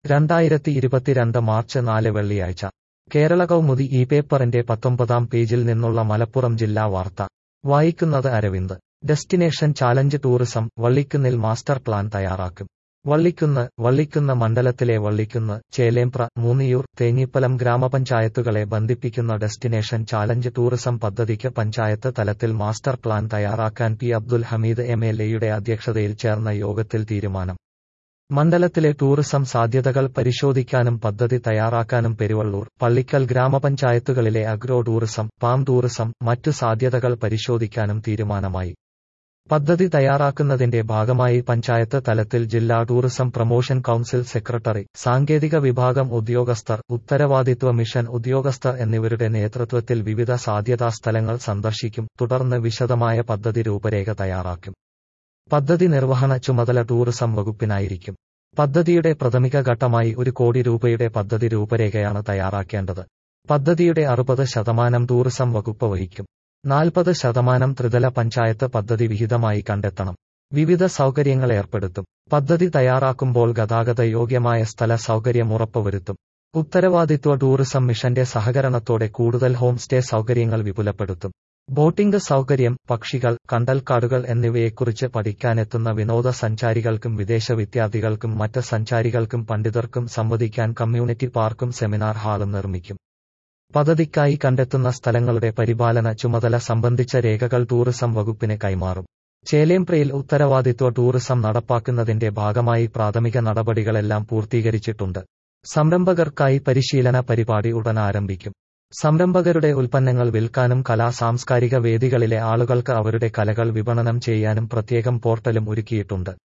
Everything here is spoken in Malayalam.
രണ്ടായിരത്തി ഇരുപത്തിരണ്ട് മാർച്ച് നാല് വെള്ളിയാഴ്ച കേരള കൗമുദി ഈ പേപ്പറിന്റെ പത്തൊമ്പതാം പേജിൽ നിന്നുള്ള മലപ്പുറം ജില്ലാ വാർത്ത വായിക്കുന്നത് അരവിന്ദ് ഡെസ്റ്റിനേഷൻ ചാലഞ്ച് ടൂറിസം വള്ളിക്കുന്നിൽ മാസ്റ്റർ പ്ലാൻ തയ്യാറാക്കും വള്ളിക്കുന്ന് വള്ളിക്കുന്ന് മണ്ഡലത്തിലെ വള്ളിക്കുന്ന് ചേലേമ്പ്ര മൂന്നിയൂർ തേഞ്ഞിപ്പലം ഗ്രാമപഞ്ചായത്തുകളെ ബന്ധിപ്പിക്കുന്ന ഡെസ്റ്റിനേഷൻ ചാലഞ്ച് ടൂറിസം പദ്ധതിക്ക് പഞ്ചായത്ത് തലത്തിൽ മാസ്റ്റർ പ്ലാൻ തയ്യാറാക്കാൻ P Abdul Hameed M L എയുടെ അധ്യക്ഷതയിൽ ചേർന്ന യോഗത്തിൽ തീരുമാനം മണ്ഡലത്തിലെ ടൂറിസം സാധ്യതകൾ പരിശോധിക്കാനും പദ്ധതി തയ്യാറാക്കാനും പെരുവള്ളൂർ പള്ളിക്കൽ ഗ്രാമപഞ്ചായത്തുകളിലെ അഗ്രോ ടൂറിസം പാം ടൂറിസം മറ്റു സാധ്യതകൾ പരിശോധിക്കാനും തീരുമാനമായി പദ്ധതി തയ്യാറാക്കുന്നതിന്റെ ഭാഗമായി പഞ്ചായത്ത് തലത്തിൽ ജില്ലാ ടൂറിസം പ്രൊമോഷൻ കൌൺസിൽ സെക്രട്ടറി സാങ്കേതിക വിഭാഗം ഉദ്യോഗസ്ഥർ ഉത്തരവാദിത്വ മിഷൻ ഉദ്യോഗസ്ഥർ എന്നിവരുടെ നേതൃത്വത്തിൽ വിവിധ സാധ്യതാ സ്ഥലങ്ങൾ സന്ദർശിക്കും തുടർന്ന് വിശദമായ പദ്ധതി രൂപരേഖ തയ്യാറാക്കും പദ്ധതി നിർവഹണ ചുമതല ടൂറിസം വകുപ്പിനായിരിക്കും പദ്ധതിയുടെ പ്രാഥമിക ഘട്ടമായി ഒരു കോടി രൂപയുടെ പദ്ധതി രൂപരേഖയാണ് തയ്യാറാക്കേണ്ടത് പദ്ധതിയുടെ അറുപത് ശതമാനം ടൂറിസം വകുപ്പ് വഹിക്കും നാൽപ്പത് ശതമാനം ത്രിതല പഞ്ചായത്ത് പദ്ധതി വിഹിതമായി കണ്ടെത്തണം വിവിധ സൗകര്യങ്ങൾ ഏർപ്പെടുത്തും പദ്ധതി തയ്യാറാക്കുമ്പോൾ ഗതാഗത യോഗ്യമായ സ്ഥല സൗകര്യം ഉറപ്പുവരുത്തും ഉത്തരവാദിത്വ ടൂറിസം മിഷന്റെ സഹകരണത്തോടെ കൂടുതൽ ഹോം സ്റ്റേ സൗകര്യങ്ങൾ വിപുലപ്പെടുത്തും ബോട്ടിംഗ് സൗകര്യം പക്ഷികൾ കണ്ടൽക്കാടുകൾ എന്നിവയെക്കുറിച്ച് പഠിക്കാനെത്തുന്ന വിനോദസഞ്ചാരികൾക്കും വിദേശ വിദ്യാർത്ഥികൾക്കും മറ്റ് സഞ്ചാരികൾക്കും പണ്ഡിതർക്കും സംവദിക്കാൻ കമ്മ്യൂണിറ്റി പാർക്കും സെമിനാർ ഹാളും നിർമ്മിക്കും പദ്ധതിക്കായി കണ്ടെത്തുന്ന സ്ഥലങ്ങളുടെ പരിപാലന ചുമതല സംബന്ധിച്ച രേഖകൾ ടൂറിസം വകുപ്പിന് കൈമാറും ചേലേമ്പ്രയിൽ ഉത്തരവാദിത്വ ടൂറിസം നടപ്പാക്കുന്നതിന്റെ ഭാഗമായി പ്രാഥമിക നടപടികളെല്ലാം പൂർത്തീകരിച്ചിട്ടുണ്ട് സംരംഭകർക്കായി പരിശീലന പരിപാടി ഉടൻ ആരംഭിക്കും സംരംഭകരുടെ ഉൽപ്പന്നങ്ങൾ വിൽക്കാനും കലാ സാംസ്കാരിക വേദികളിലെ ആളുകൾക്ക് അവരുടെ കലകൾ വിപണനം ചെയ്യാനും പ്രത്യേകം പോർട്ടലും ഒരുക്കിയിട്ടുണ്ട്